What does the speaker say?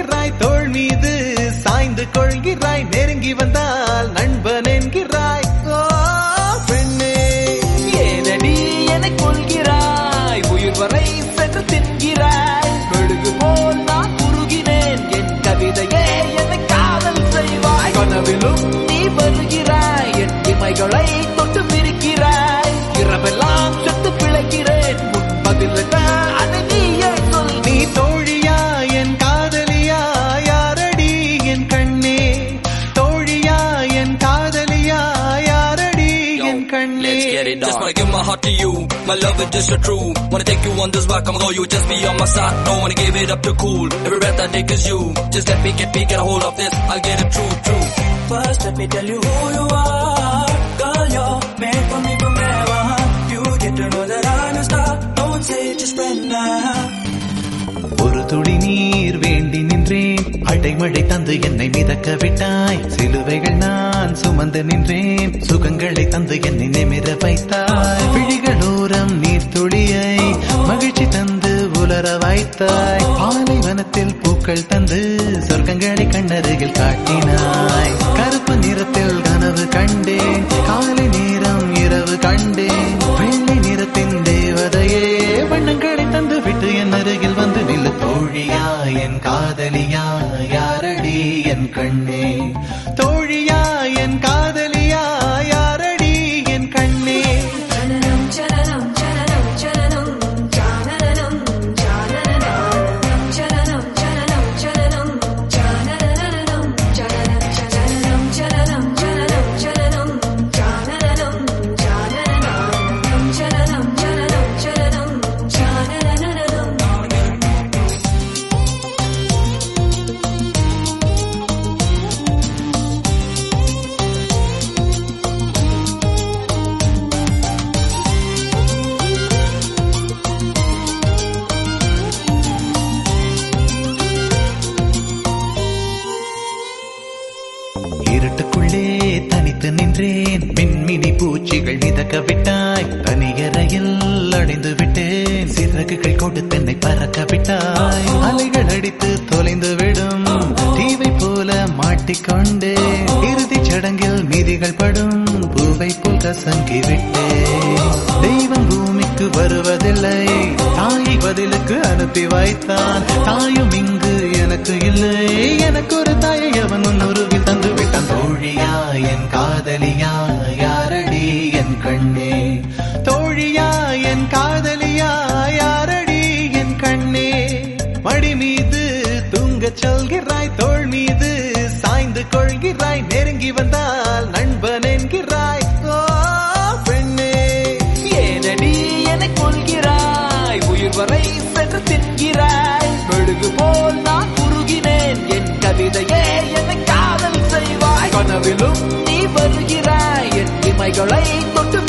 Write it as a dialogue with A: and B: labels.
A: சொல்கிறாய் தோள் மீது சாய்ந்து கொள்கிறாய் நெருங்கி வந்தால் நண்பன் என்கிறாய் ஓ பெண்ணே
B: ஏனடி என்னை கொள்கிறாய் உயிர் வரை சென்று தின்கிறாய் மெழுகு போல் நான் உருகினேன் என் கவிதையே என்னை காதல் செய்வாய் கனவிலும் நீ வருகிறாய் என் இமைகளை தொட்டு பிரிக்கிறாய் இரவெல்லாம் செத்து பிழைக்கிறேன் முன்பதில் அதை நீயே சொல்
A: நீ தோழியா என் காதலியா யாரடி என் கண்ணே தோழியா என் காதலியா யாரடி என் கண்ணே
C: Let's get it on. Just wanna give my heart to you. My love is just so true. Wanna take you on this rock, I'ma go you. Just be on my side. Don't wanna give it up too cool. Every breath I take is you. Just let me get me get a hold of this. I'll get it true, true.
D: First, let me tell you who you are. Girl, you're made for me forever. You get to know that I'm a star. Don't say it, just spread now.
A: ஒரு துளி நீர் வேண்டி நின்றேன் அடைமழை தந்து என்னை மிதக்க விட்டாய் சிலுவைகள் நான் சுமந்து நின்றேன் சுகங்களை தந்து என்னை நிமிர வைத்தாய் விழிகளோரம் நீர் துளியை மகிழ்ச்சி தந்து உலர வைத்தாய் பாலைவனத்தில் பூக்கள் தந்து சொர்க்கங்களை கண்ணருகில் காட்டினாய் கருப்பு நிறத்தில் கனவு கண்டேன் காலை நேரம் இரவு கண்டேன் வெள்ளை நிறத்தின் தேவதையே வண்ணங்களை தந்து விட்டு என் அருகில் வந்து நில்லு தோழியா என் காதலியா யாரடி என் கண்ணே தோழியா என் காதலியா யாரடி என் கண்ணே
E: ചലനം ചലനം ചലനം ചലനം ചാനനം ചാനനം ചലനം ചലനം ചലനം ചാനനം ചലനം ചലനം ചലനം ചലനം ചലനം ചാനനം ചാനനം ചലനം ചലനം ചലനം ചാനനം
A: இருட்டுக்குள்ளே தனித்து நின்றேன் மின்மினி பூச்சிகள் மிதக்க விட்டாய் தனியறையில் அடைந்து விட்டேன் சிறகுகள் கொண்டு தென்னை பறக்க விட்டாய் அலைகள் அடித்து தொலைந்து விடும் தீவை போல மாட்டிக்கொண்டே இறுதிச் சடங்கில் மீதிகள் படும் பூவை போல் கசங்கி விட்டேன் தெய்வம் பூமிக்கு வருவதில்லை தாயை பதிலுக்கு அனுப்பி வைத்தான் தாயும் இங்கு எனக்கு இல்லை எனக்கு ஒரு தாயை அவன் உன்னுருவில் தந்து விட்டான் தோழியா என் காதலியா யாரடி என் கண்ணே தோழியா என் காதலியா யாரடி என் கண்ணே மடி மீது தூங்கச் சொல்கிறாய் தோள் மீது சாய்ந்து கொள்கிறாய் நெருங்கி வந்தால் நண்பன் என்கிறாய் ஓ பெண்ணே
B: ஏனடி என்னை கொள்கிறாய் உயிர் வரை சென்று தின்கிறாய் மெழுகு போல் நான் உருகினேன் என் கவிதையே என்னை காதல் செய்வாய் கனவிலும் நீ வருகிறாய் என் இமைகளை தொட்டு